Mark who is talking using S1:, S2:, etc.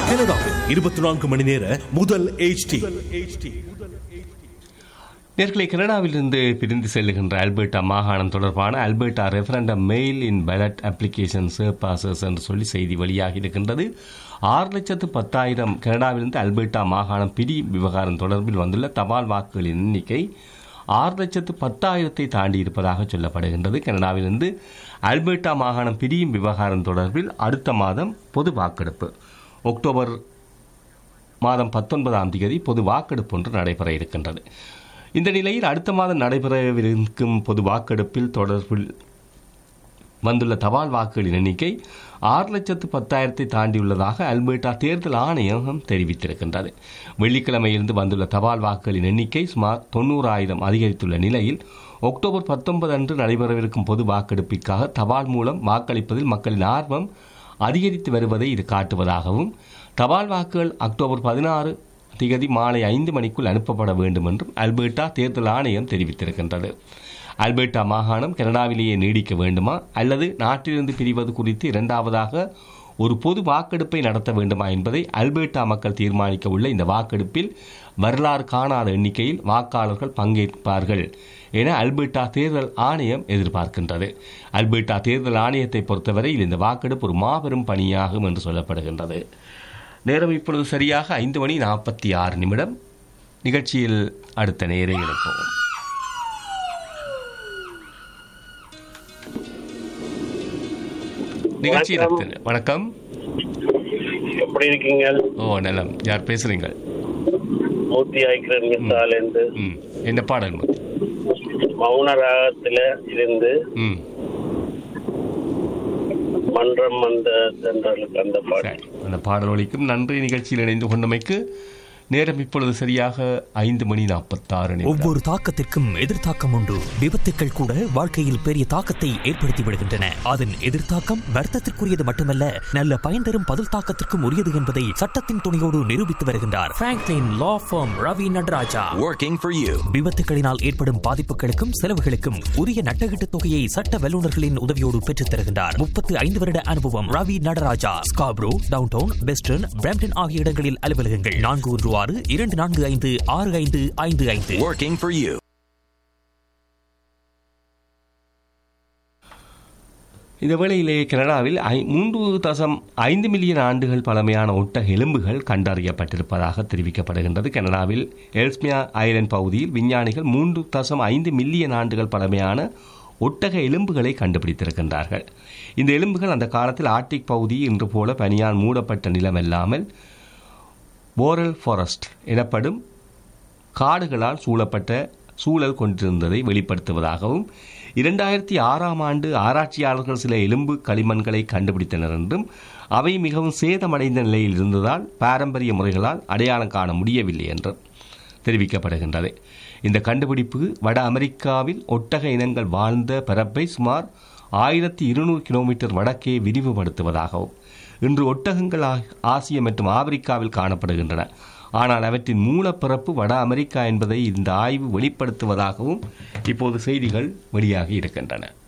S1: கனடாவில் இருபத்தி நான்கு மணி நேர முதல் HD
S2: நேர்களை கனடாவிலிருந்து பிரிந்து செல்லுகின்ற அல்பர்டா மாகாணம் தொடர்பான Alberta referendum mail in ballot application passes என்று சொல்லி செய்தி வெளியாகி இருக்கின்றது ஆறு லட்சத்து பத்தாயிரம் கனடாவிலிருந்து அல்பர்டா மாகாணம் பிரி விவகாரம் தொடர்பில் வந்துள்ள தபால் வாக்குகளின் எண்ணிக்கை ஆறு லட்சத்து பத்தாயிரத்தை தாண்டி இருப்பதாக சொல்லப்படுகின்றது கனடாவிலிருந்து அல்பர்டா மாகாணம் பிரியும் விவகாரம் தொடர்பில் அடுத்த மாதம் பொது வாக்கெடுப்பு அக்டோபர் மாதம் பத்தொன்பதாம் தேதி பொது வாக்கெடுப்பு ஒன்று நடைபெற இருக்கின்றது இந்த நிலையில் அடுத்த மாதம் நடைபெறவிருக்கும் பொது வாக்கெடுப்பில் தொடர்பில் வந்துள்ள தபால் வாக்குகளின் எண்ணிக்கை ஆறு லட்சத்து பத்தாயிரத்தை தாண்டியுள்ளதாக அல்பர்டா தேர்தல் ஆணையம் தெரிவித்திருக்கின்றது வெள்ளிக்கிழமையிலிருந்து வந்துள்ள தபால் வாக்குகளின் எண்ணிக்கை சுமார் தொண்ணூறாயிரம் அதிகரித்துள்ள நிலையில் அக்டோபர் பத்தொன்பது அன்று நடைபெறவிருக்கும் பொது வாக்கெடுப்பிற்காக தபால் மூலம் வாக்களிப்பதில் மக்களின் ஆர்வம் அதிகரித்து வருவதை இது காட்டுவதாகவும் தபால் வாக்குகள் அக்டோபர் பதினாறு திகதி மாலை ஐந்து மணிக்குள் அனுப்பப்பட வேண்டும் என்றும் அல்பர்டா தேர்தல் ஆணையம் தெரிவித்திருக்கின்றது அல்பர்டா மாகாணம் கனடாவிலேயே நீடிக்க வேண்டுமா அல்லது நாட்டிலிருந்து பிரிவது குறித்து இரண்டாவதாக ஒரு பொது வாக்கெடுப்பை நடத்த வேண்டுமா என்பதை அல்பர்டா மக்கள் தீர்மானிக்க உள்ள இந்த வாக்கெடுப்பில் வரலாறு காணாத எண்ணிக்கையில் வாக்காளர்கள் பங்கேற்பார்கள் என அல்பர்டா தேர்தல் ஆணையம் எதிர்பார்க்கின்றது அல்பர்டா தேர்தல் ஆணையத்தை பொறுத்தவரையில் இந்த வாக்கெடுப்பு ஒரு மாபெரும் பணியாகும் என்று சொல்லப்படுகின்றது நேரம் இப்பொழுது சரியாக ஐந்து மணி நாற்பத்தி ஆறு நிமிடம் நிகழ்ச்சியில் அடுத்த நேரை இணைப்போம் நிகழ்ச்சியில் அடுத்த- வணக்கம்
S3: எப்படி இருக்கீங்க
S2: ஓ நலம் யார் பேசுறீங்க
S3: மூர்த்தி ஆய்க்கிறன் மிஸ்ஸாலேருந்து
S2: ம் என்ன பாடல் மு?
S3: மௌன ராகத்துல இருந்து
S2: ம்
S3: மன்றம் வந்த தென்றலுக்கு அந்த பாட்டு
S2: சரி அந்த பாடல் ஒலிக்கும் நன்றி நிகழ்ச்சியில் இணைந்து கொண்டமைக்கு நேரம் இப்பொழுது சரியாக ஐந்து மணி நாற்பத்தாறு நிமிடம்
S4: ஒவ்வொரு தாக்கத்திற்கும் எதிர்த்தாக்கம் உண்டு விபத்துக்கள் கூட வாழ்க்கையில் பெரிய தாக்கத்தை ஏற்படுத்தி விடுகின்றன அதன் எதிர்த்தாக்கம் வர்த்தத்திற்குரியது மட்டுமல்ல நல்ல பயன் தரும் பதில் தாக்கத்திற்கும் உரியது என்பதை சட்டத்தின் துணையோடு நிரூபித்து வருகின்றார் Franklin law firm Ravi Nadaraja
S5: working for you.
S4: விபத்துகளினால் ஏற்படும் பாதிப்புகளுக்கும் செலவுகளுக்கும் உரிய நட்டகீட்டு தொகையை சட்ட வல்லுநர்களின் உதவியோடு பெற்றுத் தருகின்றார் முப்பத்து ஐந்து வருட அனுபவம் Ravi Nadaraja Scarborough downtown western Brampton ஆகிய இடங்களில் அலுவலகங்கள் நான்கு ஒன்று ஆறு இரண்டு நான்கு ஐந்து ஆறு ஐந்து ஐந்து ஐந்து
S5: Working for you.
S2: இந்த வேளையிலே கனடாவில் ஐ- மூன்று தசம் ஐந்து மில்லியன் ஆண்டுகள் பழமையான ஒட்டக எலும்புகள் கண்டறியப்பட்டிருப்பதாக தெரிவிக்கப்படுகின்றது கனடாவில் எல்ஸ்மியா ஐலண்ட் பகுதியில் விஞ்ஞானிகள் மூன்று தசம் ஐந்து மில்லியன் ஆண்டுகள் பழமையான ஒட்டக எலும்புகளை கண்டுபிடித்திருக்கின்றார்கள் இந்த எலும்புகள் அந்த காலத்தில் ஆர்டிக் பகுதி இன்று போல பனியால் மூடப்பட்ட நிலமல்லாமல் போரல் ஃபாரஸ்ட் எனப்படும் காடுகளால் சூழப்பட்ட சூழல் கொண்டிருந்ததை வெளிப்படுத்துவதாகவும் இரண்டாயிரத்தி ஆறாம் ஆண்டு ஆராய்ச்சியாளர்கள் சில எலும்பு களிமண்களை கண்டுபிடித்தனர் என்றும் அவை மிகவும் சேதமடைந்த நிலையில் இருந்ததால் பாரம்பரிய முறைகளால் அடையாளம் காண முடியவில்லை என்றும் தெரிவிக்கப்படுகின்றது இந்த கண்டுபிடிப்பு வட அமெரிக்காவில் ஒட்டக இனங்கள் வாழ்ந்த பரப்பை சுமார் ஆயிரத்தி இருநூறு கிலோமீட்டர் வடக்கே விரிவுபடுத்துவதாகவும் இன்று ஒட்டகங்கள் ஆ- ஆசிய மற்றும் ஆப்பிரிக்காவில் காணப்படுகின்றன ஆனால் அவற்றின் மூலப்பிறப்பு வட அமெரிக்கா என்பதை இந்த ஆய்வு வெளிப்படுத்துவதாகவும் இப்போது செய்திகள் வெளியாகி இருக்கின்றன